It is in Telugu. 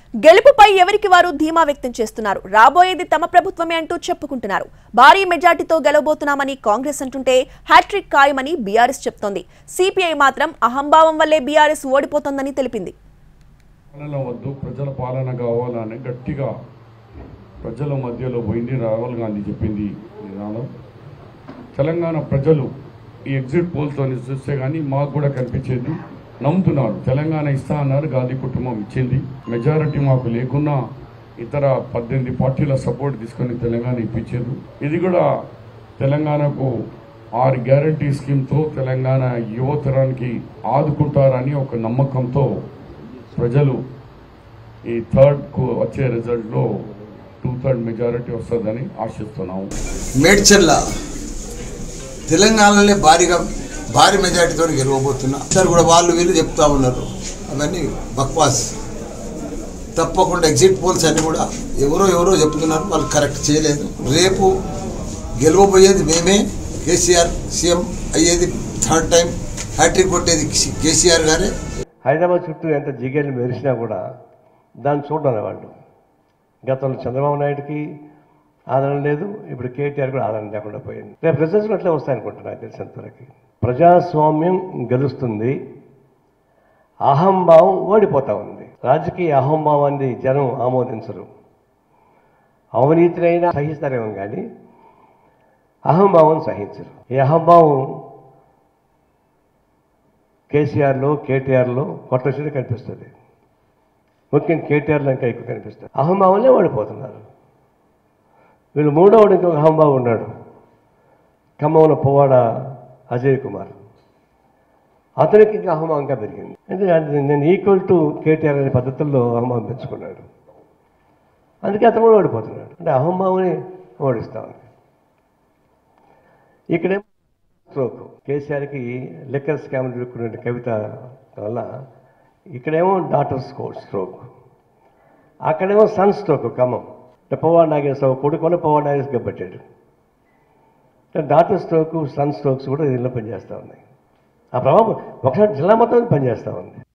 గెలుపుపై ఎవరికి వారు ధీమా వ్యక్తం చేస్తున్నారు రాబోయేది తమ ప్రభుత్వమే అంటూ చెప్పుకుంటున్నారు భారీ మెజార్టీతో గెలవబోతున్నామని కాంగ్రెస్ అంటుంటే హ్యాట్రిక్ ఖాయమని బీఆర్ఎస్ చెప్తోంది సిపిఐ మాత్రం అహంభావం వల్లే బీఆర్ఎస్ ఓడిపోతోందని తెలిపింది పాలన వద్దు ప్రజల పాలన కావాలని గట్టిగా ప్రజల మధ్యలో పోయింది రాహుల్ గాంధీ చెప్పింది విధానం తెలంగాణ ప్రజలు ఈ ఎగ్జిట్ పోల్తో చూస్తే కానీ మాకు కూడా కనిపించేది నమ్ముతున్నారు తెలంగాణ ఇస్తా అన్నారు గాంధీ కుటుంబం ఇచ్చింది మెజారిటీ మాకు లేకున్నా ఇతర పద్దెనిమిది పార్టీల సపోర్ట్ తీసుకొని తెలంగాణ ఇప్పించారు ఇది కూడా తెలంగాణకు ఆరు గ్యారంటీ స్కీమ్తో తెలంగాణ యువతరానికి ఆదుకుంటారని ఒక నమ్మకంతో ప్రజలు ఈ థర్డ్ కు వచ్చే రిజల్ట్ లో టూ థర్డ్ మెజారిటీ వస్తుందని ఆశిస్తున్నాము మేడ్చల్ల తెలంగాణలోనే భారీగా భారీ మెజార్టీతో గెలవబోతున్నా సార్ కూడా వాళ్ళు వీళ్ళు చెప్తా ఉన్నారు అవన్నీ బక్వాస్ తప్పకుండా ఎగ్జిట్ పోల్స్ అన్ని కూడా ఎవరో ఎవరో చెప్తున్నారు వాళ్ళు కరెక్ట్ చేయలేదు రేపు గెలవబోయేది మేమే కేసీఆర్ సీఎం అయ్యేది థర్డ్ టైం హ్యాట్రిక్ కొట్టేది కేసీఆర్ గారే హైదరాబాద్ చుట్టూ ఎంత జిగేలు మెరిసినా కూడా దాన్ని చూడాలి వాళ్ళు గతంలో చంద్రబాబు నాయుడుకి ఆదరణ లేదు ఇప్పుడు కేటీఆర్ కూడా ఆదరణ లేకుండా పోయింది రేపు రిజల్ట్స్ అట్లే వస్తాయనుకుంటున్నా నాకు తెలిసినంతవరకు ప్రజాస్వామ్యం గెలుస్తుంది అహంభావం ఓడిపోతా ఉంది రాజకీయ అహంభావాన్ని జనం ఆమోదించరు అవినీతినైనా సహిస్తారేమో కానీ అహంభావం సహించరు ఈ అహంభావం కేసీఆర్లో కేటీఆర్లో కొట్టొచ్చి కనిపిస్తుంది ముఖ్యంగా కేటీఆర్లో ఇంకా ఎక్కువ కనిపిస్తుంది అహంభావంలో ఓడిపోతున్నారు వీళ్ళు మూడవడు ఇంకొక అహంభావం ఉన్నాడు ఖమ్మంలో పువ్వాడ అజయ్ కుమార్ అతనికి ఇంకా అహంభావంగా పెరిగింది ఎందుకంటే నేను ఈక్వల్ టు కేటీఆర్ అనే పద్ధతుల్లో అహంభావం పెంచుకున్నాడు అందుకే అతను కూడా ఓడిపోతున్నాడు అంటే అహంభావని ఓడిస్తా ఉంది ఇక్కడేమో స్ట్రోక్ కేసీఆర్కి లిక్కర్ స్కామ్ దొరుకున్న కవిత వల్ల ఇక్కడేమో డాటర్ స్కో స్ట్రోక్ అక్కడేమో సన్ స్ట్రోక్ ఖమ్మం అంటే పవార్ నాగేశ్వరరావు కొడుకుని పవార్ నాగేశ్వర గబ్బట్టాడు అంటే డాటర్ స్ట్రోక్ సన్ స్ట్రోక్స్ కూడా దీనిలో పనిచేస్తూ ఉన్నాయి ఆ ప్రభావం ఒకసారి జిల్లా మొత్తం పనిచేస్తూ ఉంది